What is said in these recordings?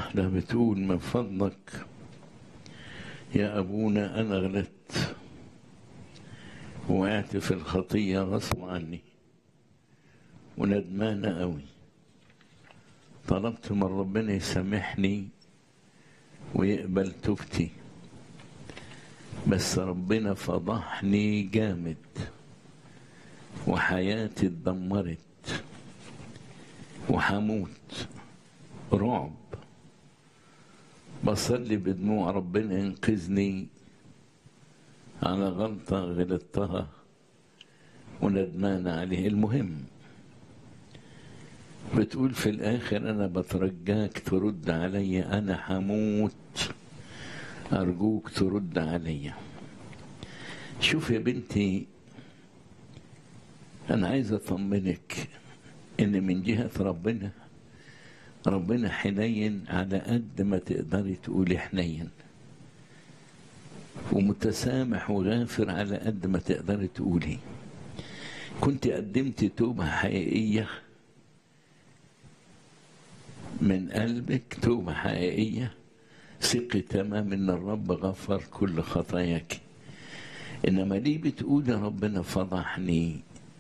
واحدة بتقول من فضلك يا أبونا أنا غلطت وقعت في الخطية غصب عني وندمانة قوي طلبت من ربنا يسامحني ويقبل توبتي بس ربنا فضحني جامد وحياتي اتدمرت وحموت رعب بصلي بدموع ربنا ينقذني على غلطة غلطتها وندمان عليه المهم بتقول في الآخر أنا بترجاك ترد علي أنا حموت أرجوك ترد علي شوف يا بنتي أنا عايز أطمنك إن من جهة ربنا ربنا حنين على قد ما تقدري تقولي حنين ومتسامح وغافر على قد ما تقدري تقولي كنت قدمت توبة حقيقية من قلبك توبة حقيقية ثقي تمام ان الرب غفر كل خطاياك انما ليه بتقول يا ربنا فضحني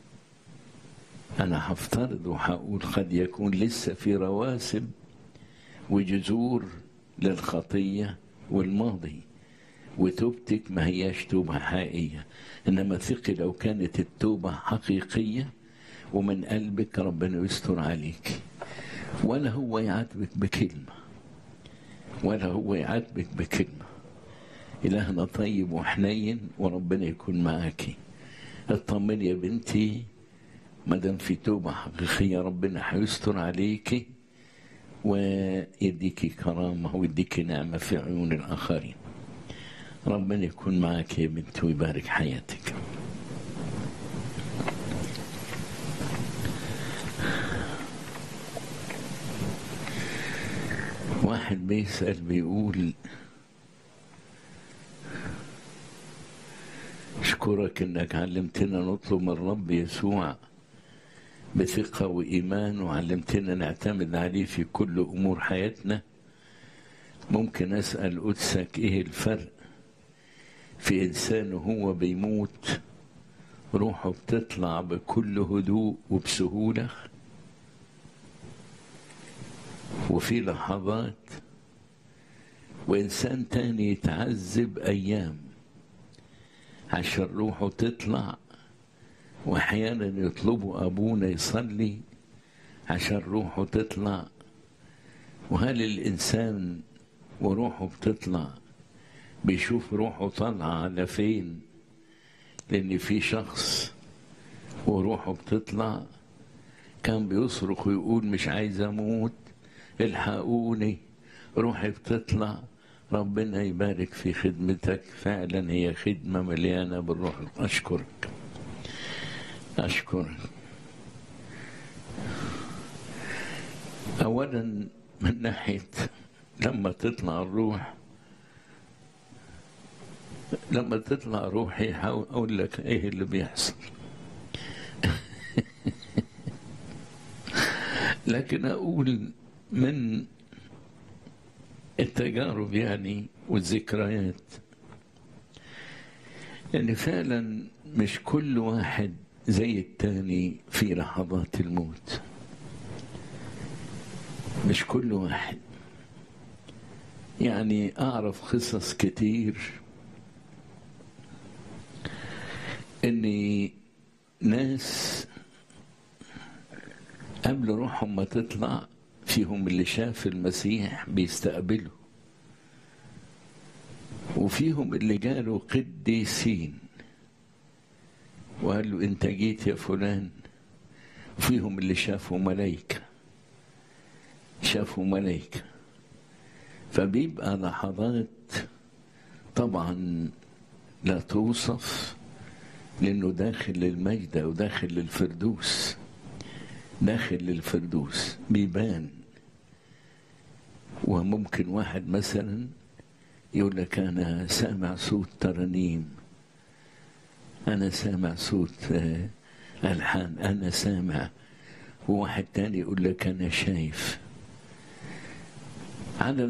انا هفترض وهقول قد يكون لسه في رواسب وجذور للخطيه والماضي وتوبتك ما هياش توبه حقيقيه انما ثقي لو كانت التوبه حقيقيه ومن قلبك ربنا يستر عليك ولا هو يعاتبك بكلمه ولا هو يعاتبك بكلمه إلهنا طيب وحنين وربنا يكون معاكي اطمني يا بنتي ما دام في توبة حقيقية ربنا هيستر عليكي ويديكي كرامة ويديكي نعمة في عيون الآخرين ربنا يكون معاك يا بنتي ويبارك حياتك واحد بيسأل بيقول أشكرك إنك علمتنا نطلب من الرب يسوع بثقة وإيمان وعلمتنا نعتمد عليه في كل أمور حياتنا ممكن أسأل قدسك إيه الفرق في إنسان وهو بيموت روحه بتطلع بكل هدوء وبسهولة وفي لحظات وإنسان تاني يتعذب أيام عشان روحه تطلع واحيانا يطلبوا ابونا يصلي عشان روحه تطلع وهل الانسان وروحه بتطلع بيشوف روحه طالعه على فين لان في شخص وروحه بتطلع كان بيصرخ ويقول مش عايز اموت الحقوني روحي بتطلع ربنا يبارك في خدمتك فعلا هي خدمة مليانة بالروح أشكرك أشكرك أولا من ناحية لما تطلع الروح لما تطلع روحي أقول لك إيه اللي بيحصل لكن أقول من التجارب يعني والذكريات يعني فعلا مش كل واحد زي التاني في لحظات الموت مش كل واحد يعني أعرف قصص كتير إن ناس قبل روحهم ما تطلع فيهم اللي شاف المسيح بيستقبله وفيهم اللي جاله قديسين وقال له انت جيت يا فلان وفيهم اللي شافوا ملايكة شافوا ملايكة فبيبقى لحظات طبعا لا توصف لانه داخل للمجد وداخل للفردوس داخل للفردوس بيبان وممكن واحد مثلا يقول لك أنا سامع صوت ترانيم أنا سامع صوت ألحان أنا سامع وواحد تاني يقول لك أنا شايف على